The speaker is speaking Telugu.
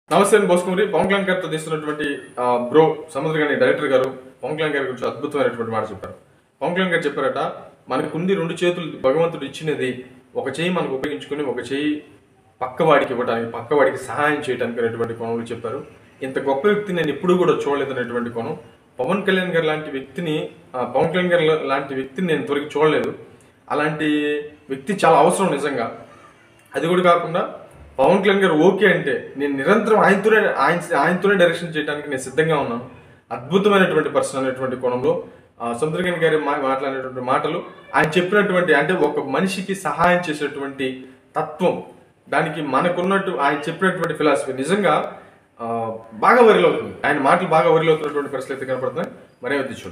నమస్తే అండి బోస్కుమరి పవన్ కళ్యాణ్ గారితో తీస్తున్నటువంటి ఆ, బ్రో సముద్ర గారి డైరెక్టర్ గారు పవన్ కళ్యాణ్ గారి గురించి అద్భుతమైనటువంటి మాట చెప్పారు పవన్ కళ్యాణ్ గారు చెప్పారట మనకుంది రెండు చేతులు భగవంతుడు ఇచ్చినది ఒక చేయి మనకు ఉపయోగించుకుని ఒక చేయి పక్కవాడికి ఇవ్వడానికి పక్కవాడికి సహాయం చేయడానికి అనేటువంటి కోణంలో చెప్పారు ఇంత గొప్ప వ్యక్తిని నేను ఎప్పుడూ కూడా చూడలేదు అనేటువంటి కోణం పవన్ కళ్యాణ్ గారు లాంటి వ్యక్తిని ఆ, పవన్ కళ్యాణ్ గారు లాంటి వ్యక్తిని నేను త్వరగా చూడలేదు అలాంటి వ్యక్తి చాలా అవసరం నిజంగా అది కూడా కాకుండా పవన్ కళ్యాణ్ గారు ఓకే అంటే నేను నిరంతరం ఆయనతోనే ఆయన ఆయనతోనే డైరెక్షన్ చేయడానికి నేను సిద్ధంగా ఉన్నాను అద్భుతమైనటువంటి పర్సన్ అనేటువంటి కోణంలో ఆ, సముద్రగన్ గారి మా మాట్లాడినటువంటి మాటలు ఆయన చెప్పినటువంటి అంటే ఒక మనిషికి సహాయం చేసేటువంటి తత్వం దానికి మనకున్నట్టు ఆయన చెప్పినటువంటి ఫిలాసఫీ నిజంగా ఆ, బాగా వరిలో అవుతుంది ఆయన మాటలు బాగా వరిలో అవుతున్నటువంటి పరిస్థితి అయితే కనపడుతున్నాయి మరే వద్దు చూడండి